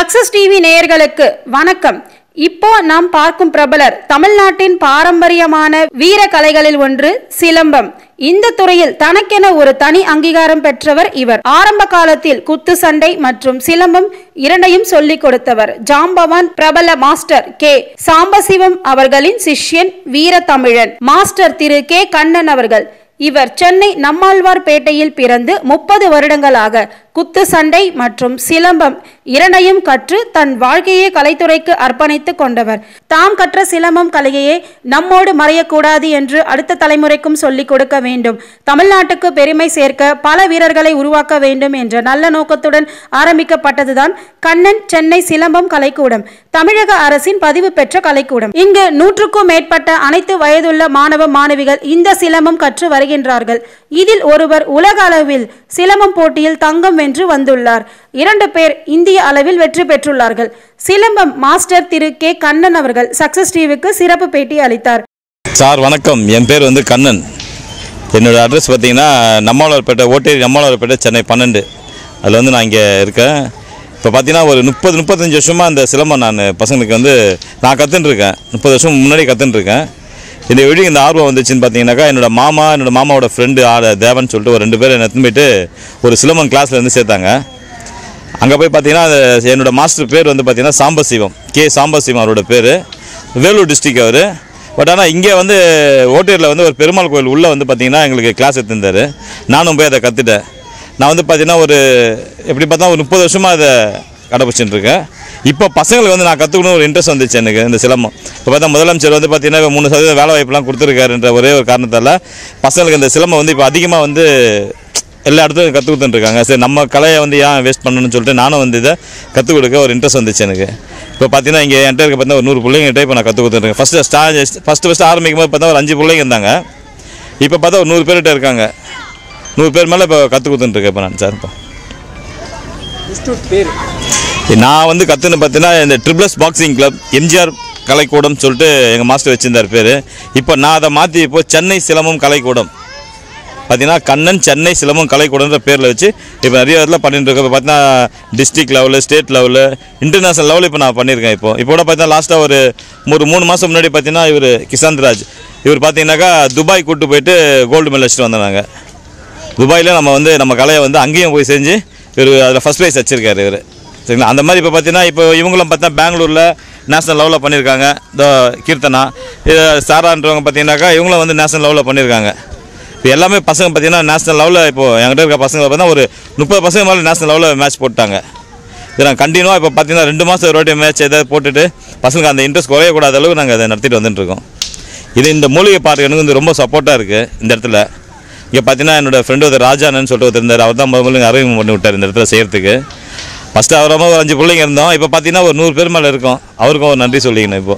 Success TV நேயர்களுக்கு வணக்கம் இப்போ நாம் பார்க்கும் பிரபலர் தமிழ்நாட்டின் பாரம்பரியமான வீர கலைகளில் ஒன்று சிலம்பம் இந்த துறையில் தனக்கென ஒரு தனி அங்கீகாரம் பெற்றவர் இவர் ஆரம்ப காலத்தில் குத்து சண்டை மற்றும் சிலம்பம் இரண்டையும் சொல்லிக் கொடுத்தவர் ஜாம்பவான் பிரபல மாஸ்டர் கே சாம்பசிவம் அவர்களின் சிஷ்யன் வீர தமிழன் மாஸ்டர் திரு கே கண்ணன் அவர்கள் இவர் சென்னை நம்மாழ்வார்பேட்டையில் பிறந்து முப்பது வருடங்களாக குத்து சண்டை மற்றும் சிலம்பம் இரண்டையும் கற்று தன் வாழ்க்கையை கலைத்துறைக்கு அர்ப்பணித்து கொண்டவர் தாம் கற்ற சிலம்பம் கலையையே நம்மோடு மறையக்கூடாது என்று அடுத்த தலைமுறைக்கும் சொல்லிக் கொடுக்க வேண்டும் தமிழ்நாட்டுக்கு பெருமை சேர்க்க பல வீரர்களை உருவாக்க வேண்டும் என்ற நல்ல நோக்கத்துடன் ஆரம்பிக்கப்பட்டதுதான் கண்ணன் சென்னை சிலம்பம் கலைக்கூடம் தமிழக அரசின் பதிவு பெற்ற கலைக்கூடம் இங்கு நூற்றுக்கும் மேற்பட்ட அனைத்து வயதுள்ள மாணவ மாணவிகள் இந்த சிலம்பம் கற்று வருகின்றார்கள் இதில் ஒருவர் உலக அளவில் சிலம்பம் போட்டியில் தங்கம் வென்று வந்துள்ளார் இரண்டு பேர் இந்திய அளவில் வெற்றி பெற்றுள்ளார்கள் சிலம்பம் மாஸ்டர் திரு கே கண்ணன் அவர்கள் சக்சஸ் டிவிக்கு சிறப்பு பேட்டி அளித்தார் சார் வணக்கம் என் பேர் வந்து கண்ணன் என்னோடய அட்ரஸ் பார்த்தீங்கன்னா நம்மாழ்வார்பேட்டை ஓட்டேரி நம்மாழ்வார்பேட்டை சென்னை பன்னெண்டு அதில் வந்து நான் இங்கே இருக்கேன் இப்போ பார்த்தீங்கன்னா ஒரு முப்பது முப்பத்தஞ்சு வருஷமாக அந்த சிலம்பம் நான் பசங்களுக்கு வந்து நான் கற்றுன்னு இருக்கேன் முப்பது வருஷம் முன்னாடி கற்றுன்னு இருக்கேன் இந்த வீடு இந்த ஆர்வம் வந்துச்சுன்னு பார்த்தீங்கன்னாக்கா என்னோட மாமா என்னோட மாமாவோட ஃப்ரெண்டு ஆட தேவன் சொல்லிட்டு ஒரு ரெண்டு பேர் என்னை எடுத்துன்னு போயிட்டு ஒரு சிலம்பம் கிளாஸில் இருந்து சேர்த்தாங்க அங்கே போய் பார்த்தீங்கன்னா அது என்னோட மாஸ்டர் பேர் வந்து பார்த்தீங்கன்னா சாம்பசிவம் கே சாம்பசிவம் அவரோட பேர் வேலூர் டிஸ்ட்ரிக் அவர் பட் ஆனால் இங்கே வந்து ஓட்டூரில் வந்து ஒரு பெருமாள் கோயில் உள்ளே வந்து பார்த்தீங்கன்னா எங்களுக்கு கிளாஸ் எடுத்திருந்தார் நானும் போய் அதை கற்றுட்டேன் நான் வந்து பார்த்தீங்கன்னா ஒரு எப்படி பார்த்தா ஒரு முப்பது வருஷமாக அதை கடைப்பிடிச்சிட்டு இருக்கேன் இப்போ பசங்களுக்கு வந்து நான் கற்றுக்கணும் ஒரு இன்ட்ரெஸ்ட் வந்துச்சு எனக்கு இந்த சிலம்பம் இப்போ பார்த்தா முதலமைச்சர் வந்து பார்த்தீங்கன்னா இப்போ மூணு சதவீதம் வேலை வாய்ப்புலாம் கொடுத்துருக்காருன்ற ஒரே ஒரு காரணத்தால் பசங்களுக்கு இந்த சிலம்பம் வந்து இப்போ அதிகமாக வந்து எல்லா இடத்துலையும் கற்றுக் கொடுத்துட்டுருக்காங்க சரி நம்ம கலையை வந்து ஏன் வேஸ்ட் பண்ணணும்னு சொல்லிட்டு நானும் வந்து இதை கற்றுக் கொடுக்க ஒரு இன்ட்ரெஸ்ட் வந்துச்சு எனக்கு இப்போ பார்த்தீங்கன்னா இங்கே என்கிட்ட இருக்க பார்த்தா ஒரு நூறு பிள்ளைங்கிட்ட இப்போ நான் கற்றுக் கொடுத்துருக்கேன் ஃபஸ்ட்டு ஸ்டா ஃபஸ்ட்டு ஃபஸ்ட்டு ஆரம்பிக்கும் போது பார்த்தா ஒரு அஞ்சு பிள்ளைங்க இருந்தாங்க இப்போ பார்த்தா ஒரு நூறு பேர்கிட்ட இருக்காங்க நூறு பேர் மேலே இப்போ கற்றுக் கொடுத்துட்டுருக்கேன் இப்போ நான் சார் இப்போ இன்ஸ்டியூட் பேர் நான் வந்து கற்றுன்னு பார்த்தீங்கன்னா இந்த ட்ரிபிளஸ் பாக்ஸிங் கிளப் எம்ஜிஆர் கலைக்கூடம் சொல்லிட்டு எங்கள் மாஸ்டர் வச்சிருந்தார் பேர் இப்போ நான் அதை மாற்றி இப்போ சென்னை சிலம்பம் கலைக்கூடம் பார்த்தீங்கன்னா கண்ணன் சென்னை சிலம்பம் கலைக்கூடன்ற பேரில் வச்சு இப்போ நிறைய இடத்துல பண்ணிட்டு இருக்கோம் இப்போ பார்த்தீங்கன்னா district level state level international லெவலில் இப்போ நான் பண்ணியிருக்கேன் இப்போ இப்போ கூட பார்த்தீங்கன்னா லாஸ்ட்டாக ஒரு ஒரு மூணு மாதம் முன்னாடி பார்த்தீங்கன்னா இவர் கிசாந்த்ராஜ் இவர் பார்த்தீங்கன்னாக்கா துபாய் கூட்டு போயிட்டு கோல்டு மெடல் வச்சுட்டு வந்தாங்க துபாயில் நம்ம வந்து நம்ம கலையை வந்து அங்கேயும் போய் செஞ்சு இவர் அதில் ஃபஸ்ட் ப்ரைஸ் வச்சிருக்காரு இவர் சரிங்களா அந்த மாதிரி இப்போ பார்த்தீங்கன்னா இப்போ இவங்களும் பார்த்தா பெங்களூரில் நேஷனல் லெவலில் பண்ணியிருக்காங்க இந்த கீர்த்தனா இது சாரான்றவங்க பார்த்தீங்கன்னாக்கா இவங்களும் வந்து நேஷனல் லெவலில் பண்ணியிருக்காங்க இப்போ எல்லாமே பசங்க பார்த்தீங்கன்னா நேஷனல் லெவலில் இப்போ என்கிட்ட இருக்க பசங்க பார்த்தா ஒரு முப்பது பசங்க மேலே நேஷனல் லெவலில் மேட்ச் போட்டாங்க இது நாங்கள் கண்டினியூவாக இப்போ பார்த்தீங்கன்னா ரெண்டு மாதம் ஒரு வாட்டி மேட்ச் ஏதாவது போட்டுட்டு பசங்களுக்கு அந்த இன்ட்ரெஸ்ட் குறையக்கூடாத அளவுக்கு நாங்கள் அதை நடத்திட்டு வந்துட்டு இருக்கோம் இது இந்த மூலிகை பார்க் எனக்கு வந்து ரொம்ப சப்போர்ட்டாக இருக்குது இந்த இடத்துல இங்கே பார்த்தீங்கன்னா என்னோட ஃப்ரெண்டு ஒரு ராஜானன்னு சொல்லிட்டு ஒருத்தர் இருந்தார் அவர் தான் முதல்ல அறிமுகம் பண்ணி விட்டார் இந்த இடத்துல செய்கிறதுக்கு ஃபஸ்ட்டு அவரமாக ஒரு அஞ்சு பிள்ளைங்க இருந்தோம் இப்போ பார்த்தீங்கன்னா ஒரு நூறு பேர் மேலே இருக்கோம் அவருக்கும் ஒரு நன்றி சொல்லிக்கணும் இப்போ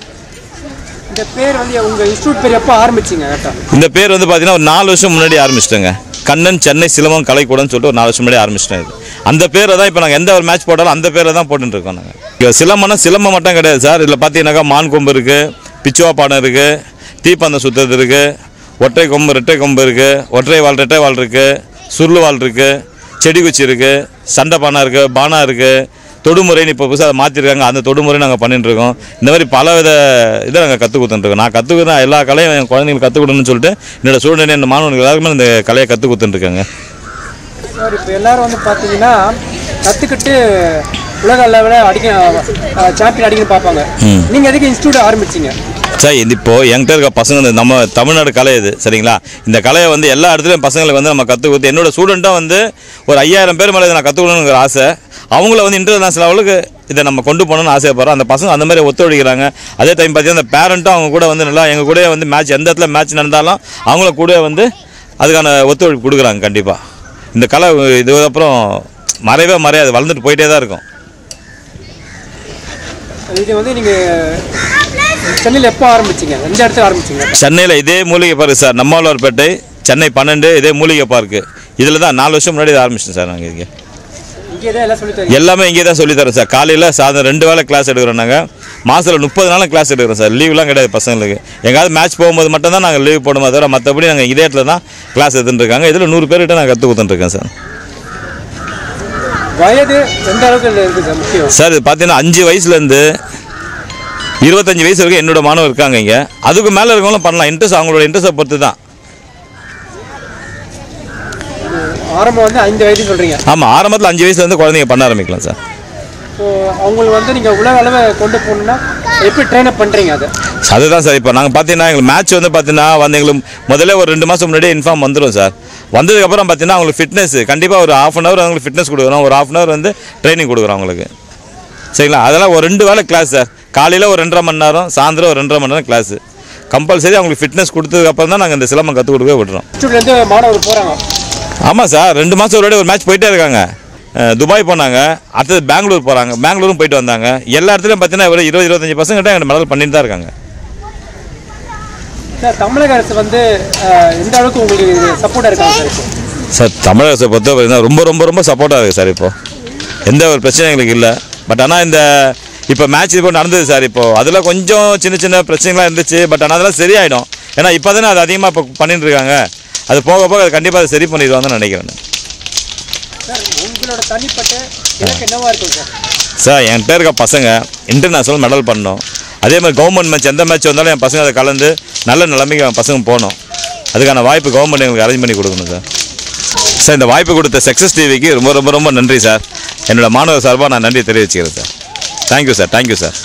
இந்த பேர் வந்து உங்க இன்ஸ்டியூட் பேர் எப்போ ஆரம்பிச்சீங்க கரெக்டா இந்த பேர் வந்து பார்த்தீங்கன்னா ஒரு நாலு வருஷம் முன்னாடி ஆரம்பிச்சிட்டேங்க கண்ணன் சென்னை சிலம்பம் கலைக்கூடம்னு சொல்லிட்டு ஒரு நாலு வருஷம் முன்னாடி ஆரம்பிச்சிட்டேன் இது அந்த பேரை தான் இப்போ நாங்கள் எந்த ஒரு மேட்ச் போட்டாலும் அந்த பேரை தான் போட்டுட்டு இருக்கோம் நாங்கள் இங்கே சிலம்பம்னா சிலம்பம் மட்டும் கிடையாது சார் இதில் பார்த்தீங்கன்னாக்கா மான் கொம்பு இருக்குது பிச்சுவா பாடம் இருக்குது தீப்பந்தம் சுற்றுறது இருக்குது ஒற்றை கொம்பு ரெட்டை கொம்பு இருக்குது ஒற்றை வால் ரெட்டை வால் இருக்குது சுருள் வால் இருக்குது செடி குச்சி இருக்குது சண்டை பானை இருக்குது பானா இருக்குது தொடுமுறைன்னு இப்போ புதுசாக அதை மாற்றிருக்காங்க அந்த தொடுமுறை நாங்கள் பண்ணிட்டு இருக்கோம் இந்த மாதிரி பல வித இதை நாங்கள் கற்றுக் கொடுத்துட்டுருக்கோம் நான் கற்றுக்கிறேன் எல்லா கலையும் என் குழந்தைங்களுக்கு கற்றுக் கொடுன்னு சொல்லிட்டு என்னோட சூழ்நிலை என் மாணவர்கள் எல்லாருக்குமே இந்த கலையை கற்றுக் கொடுத்துட்டுருக்காங்க சார் இப்போ எல்லாரும் வந்து பார்த்தீங்கன்னா கற்றுக்கிட்டு உலக அளவில் அடிக்க சாம்பியன் அடிக்கணும்னு பார்ப்பாங்க நீங்கள் எதுக்கு இன்ஸ்டியூட் ஆரம்பிச்சீங்க சார் இது இப்போ என்கிட்ட இருக்க பசங்க இந்த நம்ம தமிழ்நாடு கலை இது சரிங்களா இந்த கலையை வந்து எல்லா இடத்துலையும் பசங்களுக்கு வந்து நம்ம கற்றுக் கொடுத்து என்னோட ஸ்டூடெண்ட்டாக வந்து ஒரு ஐயாயிரம் பேர் மேலே இதை நான் கற்றுக் கொடுக்கணுங்கிற ஆசை அவங்கள வந்து இன்டர்நேஷனல் லெவலுக்கு இதை நம்ம கொண்டு போகணும்னு ஆசைப்படுறோம் அந்த பசங்க அந்த மாதிரி ஒத்துழைக்கிறாங்க அதே டைம் பார்த்தீங்கன்னா அந்த பேரண்ட்டும் அவங்க கூட வந்து நல்லா எங்கள் கூட வந்து மேட்ச் எந்த இடத்துல மேட்ச் நடந்தாலும் அவங்கள கூட வந்து அதுக்கான ஒத்துழைப்பு கொடுக்குறாங்க கண்டிப்பாக இந்த கலை இதுக்கப்புறம் மறைவே மறையாது வளர்ந்துட்டு போயிட்டே தான் இருக்கும் இது வந்து நீங்கள் சென்னையில் எப்போ ஆரம்பிச்சீங்க எந்த இடத்துல ஆரம்பிச்சீங்க சென்னையில் இதே மூலிகை பார்க்கு சார் நம்மாழ்வார்பேட்டை சென்னை பன்னெண்டு இதே மூலிகை பார்க்கு இதில் தான் நாலு வருஷம் முன்னாடி இதை ஆரம்பிச்சிட்டேன் சார் நாங்கள் இங்கே இங்கே தான் எல்லாம் சொல்லித் தரீங்க எல்லாமே இங்கே தான் சொல்லித்தரோம் சார் காலையில் சாயந்தரம் ரெண்டு வேளை கிளாஸ் எடுக்கிறோம் நாங்கள் மாதத்தில் முப்பது நாளும் கிளாஸ் எடுக்கிறோம் சார் லீவ்லாம் கிடையாது பசங்களுக்கு எங்காவது மேட்ச் போகும்போது மட்டும் தான் நாங்கள் லீவ் போடும்போது தவிர மற்றபடி நாங்கள் இதே இடத்துல தான் கிளாஸ் எடுத்துட்டு இருக்காங்க இதில் நூறு பேர்கிட்ட நான் கற்றுக் கொடுத்துட்டுருக்கேன் சார் வயது எந்த அளவுக்கு இதுல இருக்குது சார் முக்கியம் சார் இது பார்த்தீங்கன்னா அஞ்சு வயசுலேருந்து இருபத்தஞ்சு வயசு வரைக்கும் என்னோட மாணவர் இருக்காங்க இங்கே அதுக்கு மேலே இருக்கவங்களும் பண்ணலாம் இன்ட்ரெஸ்ட் அவங்களோட இன்ட்ரெஸ்ட்டை பொறுத்து தான் ஆரம்பம் வந்து ஐந்து வயது சொல்றீங்க ஆமாம் ஆரம்பத்தில் அஞ்சு வயசுலேருந்து குழந்தைங்க பண்ண ஆரம்பிக்கலாம் சார் ஸோ அவங்களுக்கு வந்து நீங்க உலக அளவை கொண்டு போகணும்னா எப்படி ட்ரெயின் அப் பண்றீங்க அதை அதுதான் சார் இப்போ நாங்கள் பார்த்தீங்கன்னா எங்களுக்கு மேட்ச் வந்து பார்த்தீங்கன்னா வந்து எங்களுக்கு முதல்ல ஒரு ரெண்டு மாதம் முன்னாடியே இன்ஃபார்ம் வந்துடும் சார் வந்ததுக்கப்புறம் பார்த்தீங்கன்னா அவங்களுக்கு ஃபிட்னஸ் கண்டிப்பாக ஒரு ஆஃப் அன் ஹவர் அவங்களுக்கு ஃபிட்னஸ் கொடுக்குறோம் ஒரு ஆஃப் அன் ஹவர் வந்து ட்ரைனிங் கொடுக்குறோம் அவங்களுக்கு சரிங்களா அதெல்லாம் ஒரு ரெண்டு வேளை கிளாஸ் சார் காலையில் ஒரு ரெண்டரை மணி நேரம் சாயந்தரம் ஒரு ரெண்டரை மணி நேரம் கிளாஸு கம்பல்சரி அவங்களுக்கு ஃபிட்னஸ் கொடுத்ததுக்கப்புறம் தான் நாங்கள் இந்த சிலம்பம் கற்றுக் கொடுக்க விடுறோம் இன்ஸ்டியூட்லேருந்து மாணவர் போறாங்க ஆமாம் சார் ரெண்டு மாதம் ஒரு ஒரு மேட்ச் போயிட்டே இருக்காங்க அஹ் துபாய் போனாங்க அடுத்தது பெங்களூர் போகிறாங்க பெங்களூரும் போயிட்டு வந்தாங்க எல்லா இடத்துலையும் பார்த்தீங்கன்னா ஒரு இருபது இருபத்தஞ்சி பசங்கிட்ட எங்கள் மெடல் பண்ணிட்டு தான் இருக்காங்க சார் தமிழக அரசு வந்து அஹ், எந்த அளவுக்கு உங்களுக்கு இது சப்போர்ட்டாக இருக்காங்க சார் இப்போ சார் தமிழக அரசை பொறுத்த வரைக்கும் ரொம்ப ரொம்ப ரொம்ப சப்போர்ட்டாக இருக்குது சார் இப்போ எந்த ஒரு பிரச்சனையும் எங்களுக்கு இல்லை பட் ஆனால் இந்த இப்போ மேட்ச் இப்போ நடந்தது சார் இப்போ அதில் கொஞ்சம் சின்ன சின்ன பிரச்சனைகள்லாம் இருந்துச்சு பட் ஆனால் அதெல்லாம் சரியாயிடும் ஏன்னா இப்போ தானே அது அதிகமாக இப்போ பண்ணிட்டு இருக்காங்க அது போக போக அது கண்டிப்பாக அதை சரி பண்ணிடுவாங்கன்னு நினைக்கிறேன் நான். சார் உங்களோட தனிப்பட்ட இலக்கு என்னவா இருக்கும் சார் சார் என்கிட்ட இருக்க பசங்க இன்டர்நேஷ்னல் மெடல் பண்ணணும் அதே மாதிரி கவர்மெண்ட் மேட்ச் எந்த மேட்ச் வந்தாலும் என் பசங்க அதை கலந்து நல்ல நிலைமைக்கு என் பசங்க போகணும் அதுக்கான வாய்ப்பு கவர்மெண்ட் எங்களுக்கு அரேஞ்ச் பண்ணி கொடுக்கணும் சார் சார் இந்த வாய்ப்பு கொடுத்த சக்ஸஸ் டிவிக்கு ரொம்ப ரொம்ப ரொம்ப நன்றி சார் என்னோட மாணவர் சார்பாக நான் நன்றி தெரிவிச்சுக்கிறேன் sir thank you sir thank you sir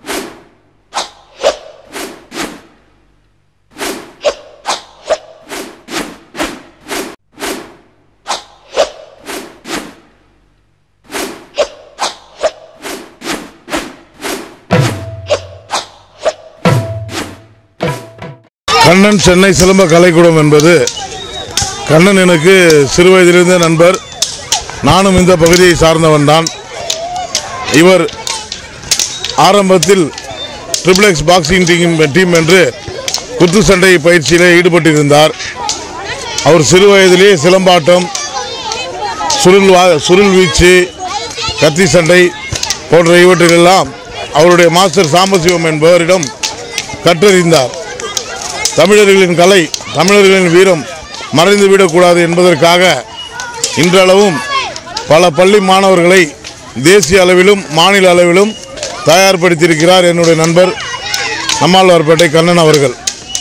Kannan Chennai சிலம்ப கலைக்கூடம் என்பது கண்ணன் எனக்கு சிறு வயதிலிருந்தே நண்பர் நானும் இந்த பகுதியை சார்ந்தவன் தான் இவர் ஆரம்பத்தில் triple X boxing team team என்று குத்து சண்டை பயிற்சியிலே ஈடுபட்டிருந்தார் அவர் சிறு வயதிலேயே சிலம்பாட்டம் சுருள் வா சுருள் வீச்சு கத்தி சண்டை போன்ற இவற்றிலெல்லாம் அவருடைய மாஸ்டர் சாம்பசிவம் என்பவரிடம் கற்றறிந்தார் தமிழர்களின் கலை தமிழர்களின் வீரம் மறைந்து விடக்கூடாது என்பதற்காக இன்றளவும் பல பள்ளி மாணவர்களை தேசிய அளவிலும் மாநில அளவிலும் தயார்படுத்தியிருக்கிறார் என்னுடைய நண்பர் நம்மாழ்வார்பேட்டை கண்ணன் அவர்கள்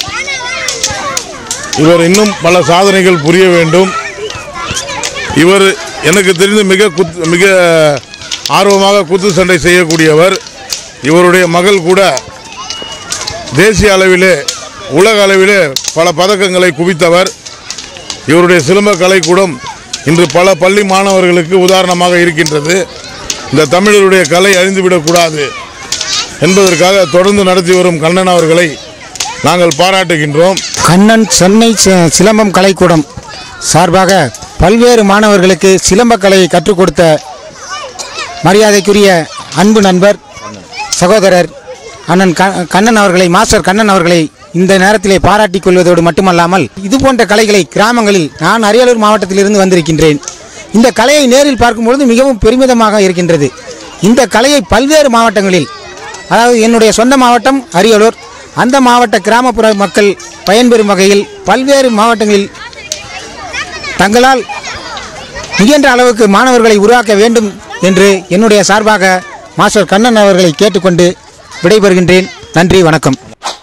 இவர் இன்னும் பல சாதனைகள் புரிய வேண்டும் இவர் எனக்கு தெரிந்து மிக குத் மிக ஆர்வமாக குத்து சண்டை செய்யக்கூடியவர் இவருடைய மகள் கூட தேசிய அளவிலே உலக அளவிலே பல பதக்கங்களை குவித்தவர் இவருடைய சிலம்ப கலைக்கூடம் இன்று பல பள்ளி மாணவர்களுக்கு உதாரணமாக இருக்கின்றது இந்த தமிழருடைய கலை அழிந்துவிடக்கூடாது என்பதற்காக தொடர்ந்து நடத்தி வரும் கண்ணன் அவர்களை நாங்கள் பாராட்டுகின்றோம் கண்ணன் சென்னை சி- சிலம்பம் கலைக்கூடம் சார்பாக பல்வேறு மாணவர்களுக்கு சிலம்ப கலையை கற்றுக் கொடுத்த மரியாதைக்குரிய அன்பு நண்பர் சகோதரர் அண்ணன் க- கண்ணன் அவர்களை மாஸ்டர் கண்ணன் அவர்களை இந்த நேரத்திலே பாராட்டிக் கொள்வதோடு மட்டுமல்லாமல் இது போன்ற கலைகளை கிராமங்களில் நான் அரியலூர் மாவட்டத்திலிருந்து வந்திருக்கின்றேன் இந்த கலையை நேரில் பார்க்கும்பொழுது மிகவும் பெருமிதமாக இருக்கின்றது இந்த கலையை பல்வேறு மாவட்டங்களில் அதாவது என்னுடைய சொந்த மாவட்டம் அரியலூர் அந்த மாவட்ட கிராமப்புற மக்கள் பயன்பெறும் வகையில் பல்வேறு மாவட்டங்களில் தங்களால் முயன்ற அளவுக்கு மாணவர்களை உருவாக்க வேண்டும் என்று என்னுடைய சார்பாக மாஸ்டர் கண்ணன் அவர்களை கேட்டுக்கொண்டு விடைபெறுகின்றேன் நன்றி வணக்கம்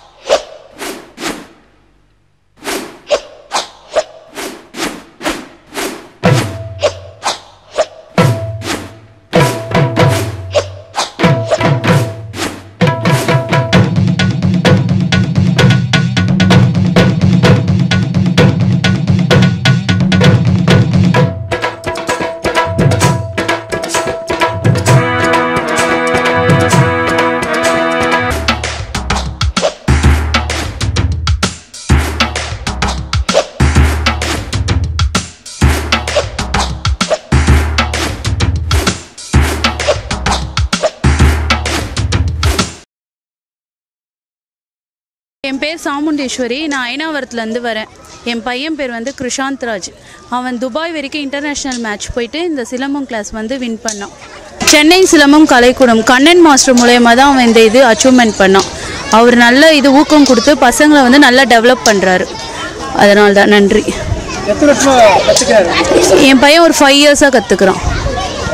என் பேர் சாமுண்டேஸ்வரி நான் ஐனாவரத்துலேருந்து வரேன் என் பையன் பேர் வந்து கிருஷாந்த் ராஜ் அவன் துபாய் வரைக்கும் இன்டர்நேஷ்னல் மேட்ச் போயிட்டு இந்த சிலம்பம் கிளாஸ் வந்து வின் பண்ணான் சென்னை சிலம்பம் கலைக்கூடம் கண்ணன் மாஸ்டர் மூலயமா தான் அவன் இந்த இது அச்சீவ்மெண்ட் பண்ணான் அவர் நல்ல இது ஊக்கம் கொடுத்து பசங்களை வந்து நல்லா டெவலப் பண்ணுறாரு அதனால தான் நன்றி எத்தனை வருஷமா கற்றுக்கிறாரு என் பையன் ஒரு ஃபைவ் இயர்ஸாக கற்றுக்குறான்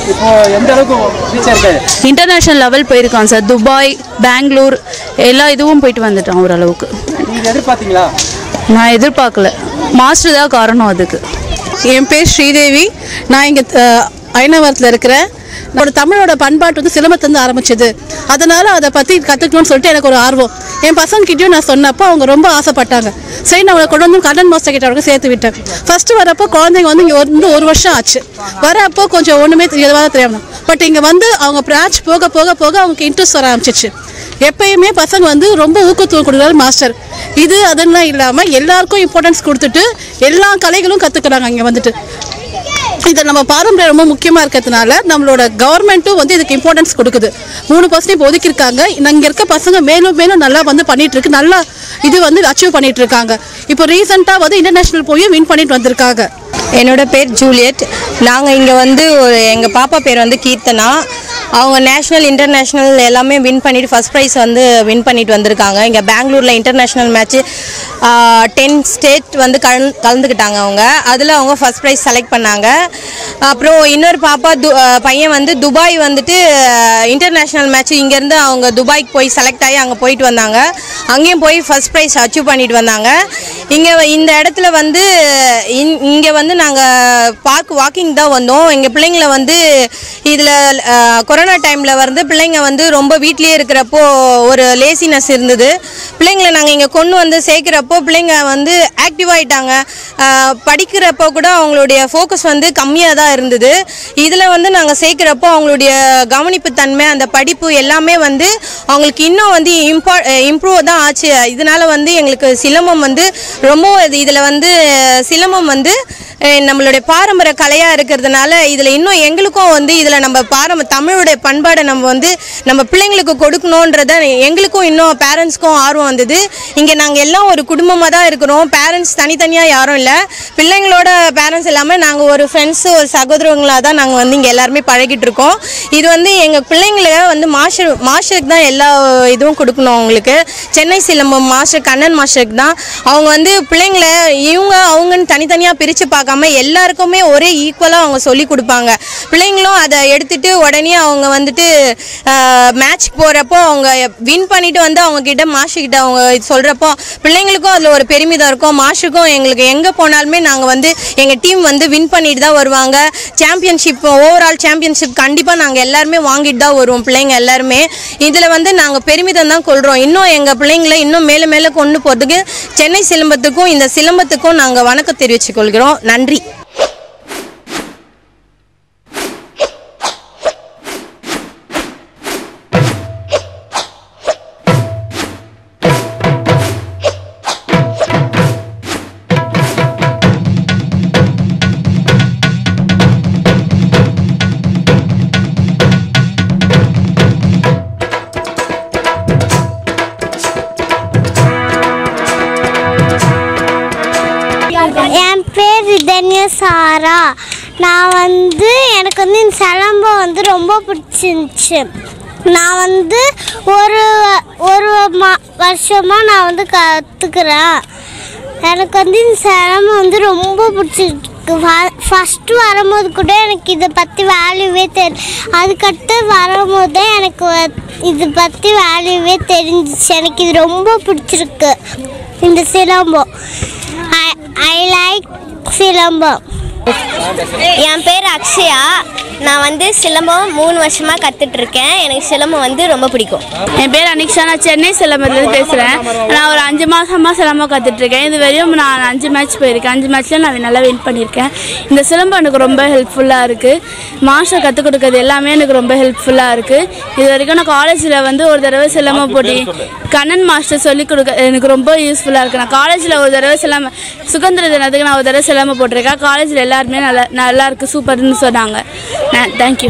இப்போ எந்த அளவுக்கு ரீச் ஆயிருக்காரு இன்டர்நேஷ்னல் லெவல் போயிருக்கான் சார் துபாய் பெங்களூர் எல்லா இதுவும் போயிட்டு வந்துட்டான் ஓரளவுக்கு நீங்க எதிர்பார்த்தீங்களா நான் எதிர்பார்க்கல மாஸ்டர் தான் காரணம் அதுக்கு என் பேர் ஸ்ரீதேவி நான் இங்கே ஐநவரத்தில் இருக்கிறேன் நம்மளோட தமிழோட பண்பாட்டு வந்து சிலம்பத்துலேருந்து ஆரம்பிச்சது அதனால அதை பற்றி கற்றுக்கணும்னு சொல்லிட்டு எனக்கு ஒரு ஆர்வம் என் பசங்ககிட்டயும் நான் சொன்னப்போ அவங்க ரொம்ப ஆசைப்பட்டாங்க சரி நான் அவளை கொண்டு வந்து கடன் மாஸ்டர் கிட்ட அவருக்கு சேர்த்து விட்டேன் ஃபர்ஸ்ட் வரப்போ குழந்தைங்க வந்து இங்கே வந்து ஒரு வருஷம் ஆச்சு வரப்போ கொஞ்சம் ஒன்றுமே தெரியாத தெரியாம பட் இங்கே வந்து அவங்க பிரான்ச் போக போக போக அவங்களுக்கு இன்ட்ரெஸ்ட் வர ஆரம்பிச்சிச்சு எப்பயுமே பசங்க வந்து ரொம்ப ஊக்கத்துவம் கொடுக்குறாரு மாஸ்டர் இது அதெல்லாம் இல்லாமல் எல்லாருக்கும் இம்பார்ட்டன்ஸ் கொடுத்துட்டு எல்லா கலைகளும் கற்றுக்குறாங்க இங்கே வந்துட்டு இது நம்ம பாரம்பரியம் ரொம்ப முக்கியமாக இருக்கிறதுனால நம்மளோட கவர்மெண்ட்டும் வந்து இதுக்கு இம்பார்ட்டன்ஸ் கொடுக்குது மூணு பர்சன்ட் இப்போ ஒதுக்கியிருக்காங்க இங்கே இருக்க பசங்க மேலும் மேலும் நல்லா வந்து பண்ணிட்டு இருக்கு நல்லா இது வந்து அச்சீவ் பண்ணிட்டு இருக்காங்க இப்போ ரீசெண்டாக வந்து இன்டர்நேஷனல் போய் வின் பண்ணிட்டு வந்திருக்காங்க என்னோட பேர் ஜூலியட் நாங்கள் இங்கே வந்து ஒரு எங்கள் பாப்பா பேர் வந்து கீர்த்தனா அவங்க நேஷ்னல் இன்டர்நேஷ்னல் எல்லாமே வின் பண்ணிட்டு ஃபர்ஸ்ட் ப்ரைஸ் வந்து வின் பண்ணிட்டு வந்திருக்காங்க இங்கே பெங்களூரில் இன்டர்நேஷ்னல் மேட்ச்சு டென் ஸ்டேட் வந்து கலந் கலந்துக்கிட்டாங்க அவங்க அதில் அவங்க ஃபர்ஸ்ட் ப்ரைஸ் செலக்ட் பண்ணாங்க அப்புறம் இன்னொரு பாப்பா து ஆஹ் பையன் வந்து துபாய் வந்துட்டு இன்டர்நேஷ்னல் மேட்ச் இங்கேருந்து அவங்க துபாய்க்கு போய் செலக்ட் ஆகி அங்கே போயிட்டு வந்தாங்க அங்கேயும் போய் ஃபர்ஸ்ட் ப்ரைஸ் அச்சீவ் பண்ணிட்டு வந்தாங்க இங்கே இந்த இடத்துல வந்து இங்கே வந்து நாங்கள் பார்க் வாக்கிங் தான் வந்தோம் எங்கள் பிள்ளைங்கள வந்து இதில் கொரோனா டைமில் வந்து பிள்ளைங்க வந்து ரொம்ப வீட்லேயே இருக்கிறப்போ ஒரு லேசினஸ் இருந்தது பிள்ளைங்கள நாங்கள் இங்கே கொண்டு வந்து சேர்க்குறப்போ பிள்ளைங்க வந்து ஆக்டிவ் ஆயிட்டாங்க ஆஹ் படிக்கிறப்போ கூட அவங்களுடைய ஃபோக்கஸ் வந்து கம்மியாக தான் இருந்தது இதில் வந்து நாங்கள் சேர்க்குறப்போ அவங்களுடைய கவனிப்பு தன்மை அந்த படிப்பு எல்லாமே வந்து அவங்களுக்கு இன்னும் வந்து இம்பா இம்ப்ரூவ் தான் ஆச்சு இதனால வந்து எங்களுக்கு சிலம்பம் வந்து ரொம்ப இதில் வந்து சிலம்பம் வந்து அஹ், நம்மளுடைய பாரம்பரிய கலையாக இருக்கிறதுனால இதில் இன்னும் எங்களுக்கும் வந்து இதில் நம்ம பாரம்ப தமிழுடைய பண்பாடை நம்ம வந்து நம்ம பிள்ளைங்களுக்கு கொடுக்கணுன்றத எங்களுக்கும் இன்னும் பேரண்ட்ஸ்க்கும் ஆர்வம் வந்தது இங்கே நாங்கள் எல்லாம் ஒரு குடும்பமாக தான் இருக்கிறோம் பேரண்ட்ஸ் தனித்தனியாக யாரும் இல்லை பிள்ளைங்களோட பேரண்ட்ஸ் எல்லாமே நாங்கள் ஒரு ஃப்ரெண்ட்ஸு ஒரு சகோதரங்களாக தான் நாங்கள் வந்து இங்கே எல்லாருமே பழகிட்டு இருக்கோம் இது வந்து எங்கள் பிள்ளைங்களை வந்து மாஸ்டர் மாஸ்டருக்கு தான் எல்லா இதுவும் கொடுக்கணும் அவங்களுக்கு சென்னை சிலம்பம் மாஸ்டர் கண்ணன் மாஸ்டருக்கு தான் அவங்க வந்து பிள்ளைங்கள இவங்க அவங்கன்னு தனித்தனியாக பிரித்து பார்க்காம எல்லாருக்குமே ஒரே ஈக்குவலாக அவங்க சொல்லி கொடுப்பாங்க பிள்ளைங்களும் அதை எடுத்துட்டு உடனே அவங்க வந்துட்டு மேட்ச்க்கு போகிறப்போ அவங்க வின் பண்ணிட்டு வந்து அவங்க கிட்ட மாஸ்டர் கிட்ட அவங்க இது சொல்கிறப்போ பிள்ளைங்களுக்கும் அதில் ஒரு பெருமிதம் இருக்கும் மாஸ்டருக்கும் எங்களுக்கு எங்கே போனாலுமே நாங்கள் வந்து எங்கள் டீம் வந்து வின் பண்ணிட்டு தான் வருவாங்க சாம்பியன்ஷிப் ஓவரால் சாம்பியன்ஷிப் கண்டிப்பாக நாங்கள் எல்லாருமே வாங்கிட்டு தான் வருவோம் பிள்ளைங்க எல்லாருமே இதில் வந்து நாங்கள் பெருமிதம் தான் கொள்கிறோம் இன்னும் எங்கள் பிள்ளைங்களை இன்னும் மேலே மேலே கொண்டு போகிறதுக்கு சென்னை சிலம்பத்துக்கும் இந்த சிலம்பத்துக்கும் நாங்கள் வணக்கம் தெரிவித்துக் கொள்கிறோம் நன்றி என் பேர் ரிதன்ய சாரா நான் வந்து எனக்கு வந்து இந்த சிலம்பம் வந்து ரொம்ப பிடிச்சிருந்துச்சு நான் வந்து ஒரு ஒரு மா வருஷமாக நான் வந்து கற்றுக்குறேன் எனக்கு வந்து இந்த சிலம்பம் வந்து ரொம்ப பிடிச்சிருக்கு ஃபஸ்ட்டு வரும்போது கூட எனக்கு இதை பற்றி வேல்யூவே தெரி அதுக்கடுத்து வரும்போது எனக்கு வ- இது பற்றி வேல்யூவே தெரிஞ்சிச்சு எனக்கு இது ரொம்ப பிடிச்சிருக்கு இந்த silambam I I like silambam என் பேர் அக்ஷயா நான் வந்து சிலம்பம் மூணு வருஷமாக கற்றுட்டு இருக்கேன் எனக்கு சிலம்பம் வந்து ரொம்ப பிடிக்கும் என் பேர் அனிக்ஷா நான் சென்னை சிலம்பத்துலேருந்து பேசுகிறேன் நான் ஒரு அஞ்சு மாதமாக சிலம்பம் கற்றுட்ருக்கேன் இது வரையும் நான் அஞ்சு மேட்ச் போயிருக்கேன் அஞ்சு மேட்ச்சில் நான் நல்லா வின் பண்ணியிருக்கேன் இந்த சிலம்பம் எனக்கு ரொம்ப ஹெல்ப்ஃபுல்லாக இருக்குது மாஸ்டர் கற்றுக் கொடுக்கறது எல்லாமே எனக்கு ரொம்ப ஹெல்ப்ஃபுல்லாக இருக்குது இது வரைக்கும் நான் காலேஜில் வந்து ஒரு தடவை சிலம்பம் போட்டி கண்ணன் மாஸ்டர் சொல்லிக் கொடுக்க எனக்கு ரொம்ப யூஸ்ஃபுல்லாக இருக்குது நான் காலேஜில் ஒரு தடவை சிலம்பம் சுதந்திர தினத்துக்கு நான் ஒரு தடவை சிலம்பம் போட்டிருக்கேன் காலேஜில் எல்லாருமே நல்லா நல்லா இருக்கு சூப்பர்னு சொன்னாங்க தேங்க்யூ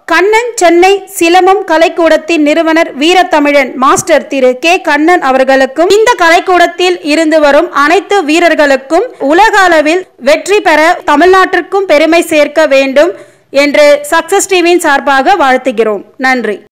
கண்ணன் சென்னை சிலம்பம் கலைக்கூடத்தின் நிறுவனர் வீரத்தமிழன் மாஸ்டர் திரு கே கண்ணன் அவர்களுக்கும் இந்த கலைக்கூடத்தில் இருந்து வரும் அனைத்து வீரர்களுக்கும் உலக அளவில் வெற்றி பெற தமிழ்நாட்டிற்கும் பெருமை சேர்க்க வேண்டும் என்று சக்சஸ் டிவியின் சார்பாக வாழ்த்துகிறோம் நன்றி